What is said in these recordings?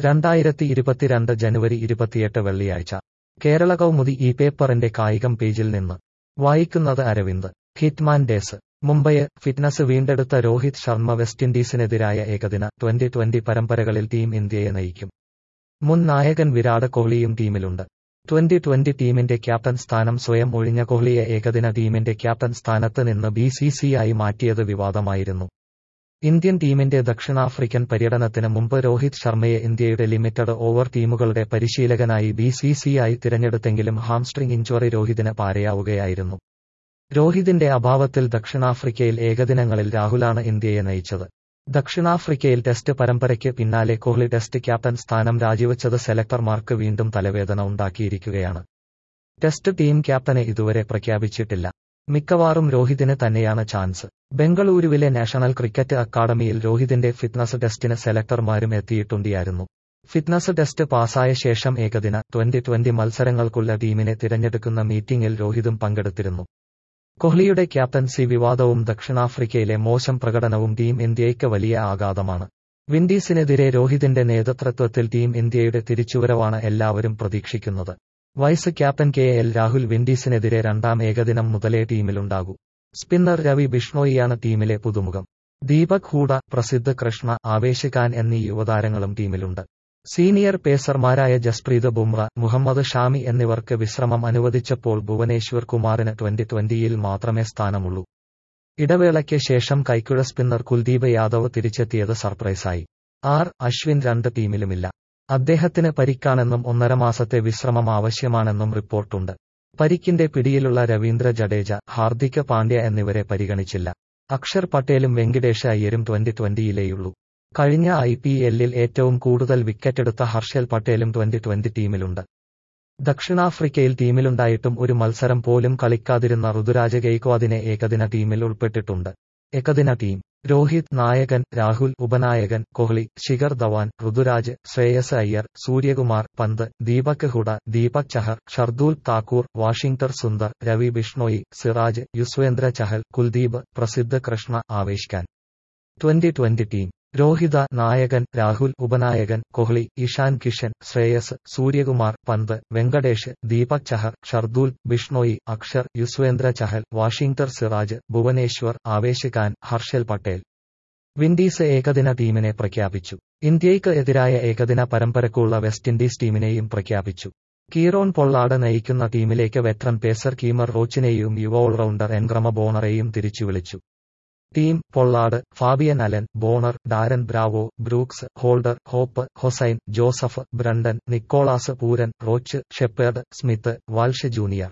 രണ്ടായിരത്തി ഇരുപത്തിരണ്ട് ജനുവരി ഇരുപത്തിയെട്ട് വെള്ളിയാഴ്ച കേരള കൗമുദി ഈ പേപ്പറിന്റെ കായികം പേജിൽ നിന്ന് വായിക്കുന്നത് Aravind hitman days Mumbai fitness വീണ്ടെടുത്ത രോഹിത് ശർമ്മ വെസ്റ്റ് ഇൻഡീസിനെതിരായ ഏകദിന ട്വന്റി ട്വന്റി പരമ്പരകളിൽ ടീം ഇന്ത്യയെ നയിക്കും മുൻ നായകൻ വിരാട് കോഹ്ലിയും ടീമിലുണ്ട് ട്വന്റി ട്വന്റി ടീമിന്റെ ക്യാപ്റ്റൻ സ്ഥാനം സ്വയം ഒഴിഞ്ഞ കോഹ്ലിയെ ഏകദിന ടീമിന്റെ ക്യാപ്റ്റൻ സ്ഥാനത്ത് നിന്ന് ബി സി സി ആയി മാറ്റിയത് വിവാദമായിരുന്നു ഇന്ത്യൻ ടീമിന്റെ ദക്ഷിണാഫ്രിക്കൻ പര്യടനത്തിന് മുമ്പ് രോഹിത് ശർമ്മയെ ഇന്ത്യയുടെ ലിമിറ്റഡ് ഓവർ ടീമുകളുടെ പരിശീലകനായി ബി സി സി ആയി തിരഞ്ഞെടുത്തെങ്കിലും ഹാംസ്ട്രിംഗ് ഇഞ്ചുറി രോഹിതിന് പാരയാവുകയായിരുന്നു രോഹിതിന്റെ അഭാവത്തിൽ ദക്ഷിണാഫ്രിക്കയിൽ ഏകദിനങ്ങളിൽ രാഹുലാണ് ഇന്ത്യയെ നയിച്ചത് ദക്ഷിണാഫ്രിക്കയിൽ ടെസ്റ്റ് പരമ്പരയ്ക്ക് പിന്നാലെ കോഹ്ലി ടെസ്റ്റ് ക്യാപ്റ്റൻ സ്ഥാനം രാജിവച്ചത് സെലക്ടർമാർക്ക് വീണ്ടും തലവേദന ഉണ്ടാക്കിയിരിക്കുകയാണ് ടെസ്റ്റ് ടീം ക്യാപ്റ്റനെ ഇതുവരെ പ്രഖ്യാപിച്ചിട്ടില്ല മിക്കവാറും രോഹിതിന് തന്നെയാണ് ചാൻസ് ബംഗളൂരുവിലെ നാഷണൽ ക്രിക്കറ്റ് അക്കാദമിയിൽ രോഹിതിന്റെ ഫിറ്റ്നസ് ടെസ്റ്റിന് സെലക്ടർമാരും എത്തിയിട്ടുണ്ടായിരുന്നു ഫിറ്റ്നസ് ടെസ്റ്റ് പാസായ ശേഷം ഏകദിന ട്വന്റി ട്വന്റി മത്സരങ്ങൾക്കുള്ള ടീമിനെ തിരഞ്ഞെടുക്കുന്ന മീറ്റിംഗിൽ രോഹിതും പങ്കെടുത്തിരുന്നു കോഹ്ലിയുടെ ക്യാപ്റ്റൻസി വിവാദവും ദക്ഷിണാഫ്രിക്കയിലെ മോശം പ്രകടനവും ടീം ഇന്ത്യയ്ക്ക് വലിയ ആഘാതമാണ് വിൻഡീസിനെതിരെ രോഹിതിന്റെ നേതൃത്വത്തിൽ ടീം ഇന്ത്യയുടെ തിരിച്ചുവരവാണ് എല്ലാവരും പ്രതീക്ഷിക്കുന്നത് vice captain K L Rahul വിൻഡീസിനെതിരെ രണ്ടാം ഏകദിനം മുതലേ ടീമിലുണ്ടാകൂ സ്പിന്നർ രവി ബിഷ്ണോയിയാണ് ടീമിലെ പുതുമുഖം ദീപക് ഹൂഡ പ്രസിദ്ധ് കൃഷ്ണ ആവേശ് ഖാൻ എന്നീ യുവതാരങ്ങളും ടീമിലുണ്ട് സീനിയർ പേസർമാരായ ജസ്പ്രീത് ബുംറ മുഹമ്മദ് ഷാമി എന്നിവർക്ക് വിശ്രമം അനുവദിച്ചപ്പോൾ ഭുവനേശ്വർ കുമാറിന് ട്വന്റി ട്വന്റിയിൽ മാത്രമേ സ്ഥാനമുള്ളൂ ഇടവേളയ്ക്ക് ശേഷം കൈക്കുഴ സ്പിന്നർ കുൽദീപ് യാദവ് തിരിച്ചെത്തിയത് സർപ്രൈസായി ആർ അശ്വിൻ രണ്ട് ടീമിലുമില്ല അദ്ദേഹത്തിന് പരിക്കാണെന്നും ഒന്നര മാസത്തെ വിശ്രമം ആവശ്യമാണെന്നും റിപ്പോർട്ടുണ്ട് പരിക്കിന്റെ പിടിയിലുള്ള രവീന്ദ്ര ജഡേജ ഹാർദിക് പാണ്ഡ്യ എന്നിവരെ പരിഗണിച്ചില്ല അക്ഷർ പട്ടേലും വെങ്കിടേഷ് അയ്യരും ട്വന്റി ട്വന്റിയിലേയുള്ളൂ കഴിഞ്ഞ ഐ പി എല്ലിൽ ഏറ്റവും കൂടുതൽ വിക്കറ്റെടുത്ത ഹർഷൽ പട്ടേലും ട്വന്റി ട്വന്റി ടീമിലുണ്ട് ദക്ഷിണാഫ്രിക്കയിൽ ടീമിലുണ്ടായിട്ടും ഒരു മത്സരം പോലും കളിക്കാതിരുന്ന ഋതുരാജ ഗെയ്ക്വാദിനെ ഏകദിന ടീമിൽ ഉൾപ്പെട്ടിട്ടുണ്ട് ഏകദിന ടീം രോഹിത് നായകൻ രാഹുൽ ഉപനായകൻ Kohli Shikhar Dhawan Ruturaj Shreyas Iyer Suryakumar Pant Deepak Hooda Deepak Chahar Shardul Thakur Washington Sundar Ravi Bishnoi Siraj Yuzvendra Chahal Kuldeep Prasidh Krishna Avesh Khan twenty twenty team Rohit നായകൻ രാഹുൽ ഉപനായകൻ കോഹ്ലി ഇഷാൻ കിഷൻ ശ്രേയസ് സൂര്യകുമാർ പന്ത് വെങ്കടേഷ് ദീപക് ചഹർ ഷർദൂൽ ബിഷ്ണോയി അക്ഷർ യുസ്വേന്ദ്ര ചഹൽ വാഷിംഗ്ടർ സിറാജ് ഭുവനേശ്വർ ആവേശ് ഖാൻ ഹർഷൽ പട്ടേൽ വിൻഡീസ് ഏകദിന ടീമിനെ പ്രഖ്യാപിച്ചു ഇന്ത്യയ്ക്ക് എതിരായ ഏകദിന പരമ്പരക്കുള്ള വെസ്റ്റ് ഇൻഡീസ് ടീമിനെയും പ്രഖ്യാപിച്ചു കീറോൺ പൊള്ളാട് നയിക്കുന്ന ടീമിലേക്ക് വെറ്ററൻ പേസർ കീമർ റോച്ചിനെയും യുവ ഓൾറൗണ്ടർ എൻഗ്രമ ബോണറെയും തിരിച്ചു വിളിച്ചു team Pollard Fabian Allen Bonner Darren Bravo Brooks Holder Hope Hosein Joseph Brandon Nicholas Pooran Roach Shepherd Smith Walsh junior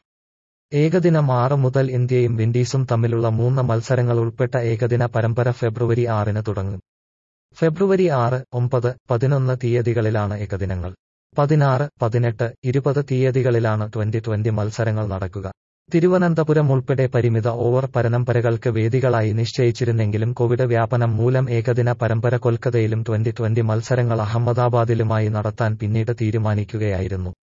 ഏകദിനം ആറ് മുതൽ ഇന്ത്യയും വിൻഡീസും തമ്മിലുള്ള മൂന്ന് മത്സരങ്ങൾ ഉൾപ്പെട്ട ഏകദിന പരമ്പര ഫെബ്രുവരി ആറിന് തുടങ്ങും ഫെബ്രുവരി ആറ് ഒമ്പത് പതിനൊന്ന് തീയതികളിലാണ് ഏകദിനങ്ങൾ പതിനാറ് പതിനെട്ട് ഇരുപത് തീയതികളിലാണ് ട്വന്റി ട്വന്റി മത്സരങ്ങൾ നടക്കുക തിരുവനന്തപുരം ഉൾപ്പെടെ പരിമിത ഓവർ പരമ്പരകൾക്ക് വേദികളായി നിശ്ചയിച്ചിരുന്നെങ്കിലും കോവിഡ് വ്യാപനം മൂലം ഏകദിന പരമ്പര കൊൽക്കത്തയിലും ട്വന്റി ട്വന്റി മത്സരങ്ങൾ അഹമ്മദാബാദിലുമായി നടത്താൻ പിന്നീട് തീരുമാനിക്കുകയായിരുന്നു